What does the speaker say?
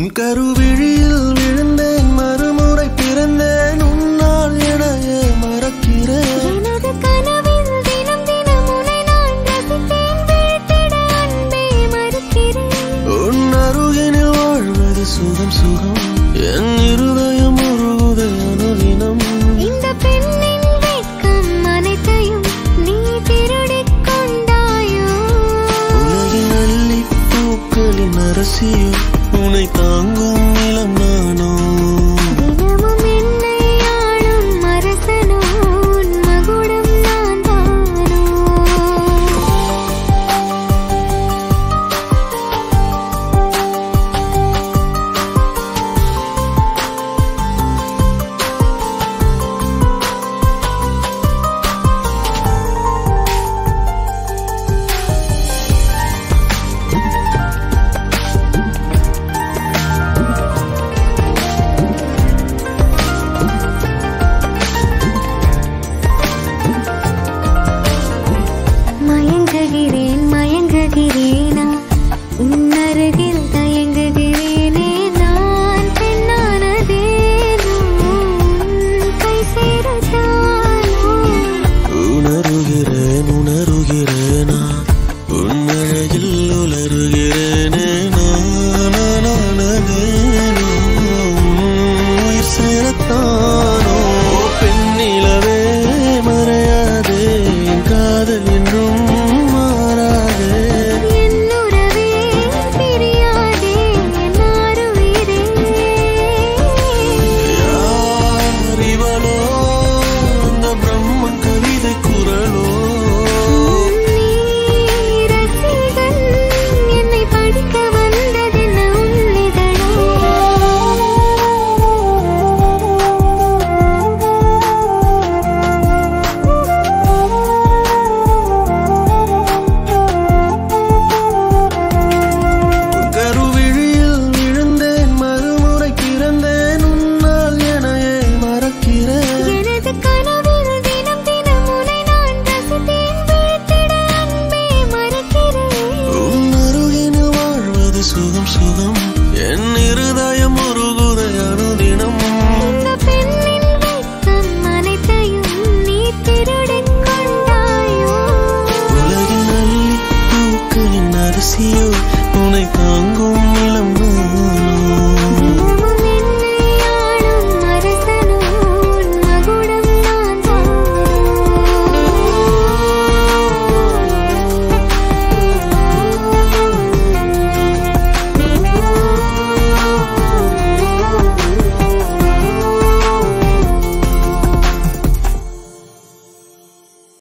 உன் கருவிழியில் விழுந்தேன் மறுமுறை பிறந்தேன் உன்னால் எனையே மறக்கிறேன் எனது கனவில் தினம் தினம் உன்னை நான் ரசித்தேன் வீழ்த்திட அன்பே மறுக்கிறேன் உன் அருகினில் வாழ்வது சுகம் சுகம் என் இருதயம் உருகுதை அனுதினம் இந்த பெண்ணின் வெட்கம் அனைத்தையும் நீ திருடிக் கொண்டாயோ உலகின் அள்ளி பூக்களின் அரசியோ உன்னை தாங்கும் நிலம் நானோ தினமும் என்னை ஆளும் அரசனோ உன் மகுடம் நான் தானோ மயங்குகிறேன் மயங்குகிறேனா உன் அருகில் தயங்குகிறேனே நான் பெண்ணானதேனோ உன் கை சேரத்தானோ உணருகிறேன் உணருகிறேனா உன் அழகில் உலருகிறேனே